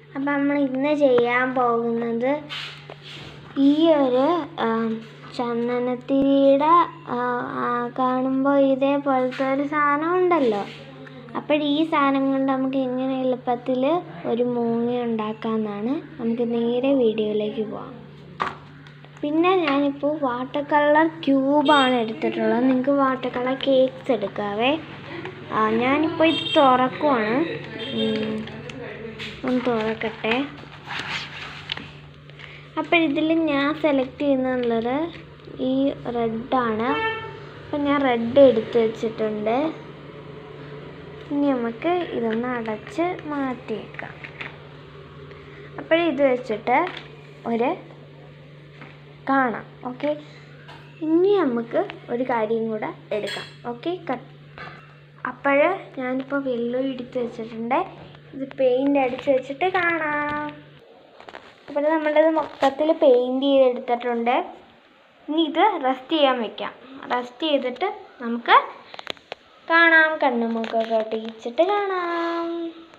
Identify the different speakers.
Speaker 1: അപ്പം നമ്മൾ ഇന്ന് ചെയ്യാൻ പോകുന്നത് ഈ ഒരു ആം, ചന്ദനത്തിരിയുടെ കാണുമ്പോൾ ഇതേപോലത്തെ ഒരു സാധനം ഉണ്ടല്ലോ അപ്പോൾ ഈ സാധനം കൊണ്ട് നമുക്ക് എങ്ങനെ എളുപ്പത്തിൽ ഒരു മൂങ്ങ ഉണ്ടാക്കാമെന്നാണ് നമുക്ക് നേരെ വീഡിയോയിലേക്ക് പോവാം പിന്നെ ഞാനിപ്പോൾ വാട്ടർ കളർ ക്യൂബാണ് എടുത്തിട്ടുള്ളത് നിങ്ങൾക്ക് വാട്ടർ കളർ കേക്ക്സ് എടുക്കാവേ ആ, ഞാനിപ്പോൾ ഇത് തുറക്കുവാണ് ഉം, ഒന്ന് തുറക്കട്ടെ അപ്പോൾ ഇതിൽ ഞാൻ സെലക്ട് ചെയ്യുന്നുള്ളത് ഈ റെഡാണ് അപ്പം ഞാൻ റെഡ് എടുത്ത് വെച്ചിട്ടുണ്ട് ഇനി നമുക്ക് ഇതൊന്ന് അടച്ച് മാറ്റി വെക്കാം അപ്പോൾ ഇത് വെച്ചിട്ട് ഒരു കാണാം ഓക്കെ ഇനി നമുക്ക് ഒരു കാര്യം കൂടെ എടുക്കാം ഓക്കെ കട്ട് അപ്പോൾ ഞാനിപ്പോൾ വെള്ളം എടുത്ത് വെച്ചിട്ടുണ്ട് ഇത് പെയിൻ്റ് അടിച്ച് വെച്ചിട്ട് കാണാം അപ്പോൾ നമ്മളിത് മൊത്തത്തിൽ പെയിൻറ് ചെയ്തെടുത്തിട്ടുണ്ട് ഇനി ഇത് റെസ്റ്റ് ചെയ്യാൻ വെക്കാം റെസ്റ്റ് ചെയ്തിട്ട് നമുക്ക് കാണാം കണ്ണുമൂക്കൊക്കെ ഒട്ടിച്ചിട്ട് കാണാം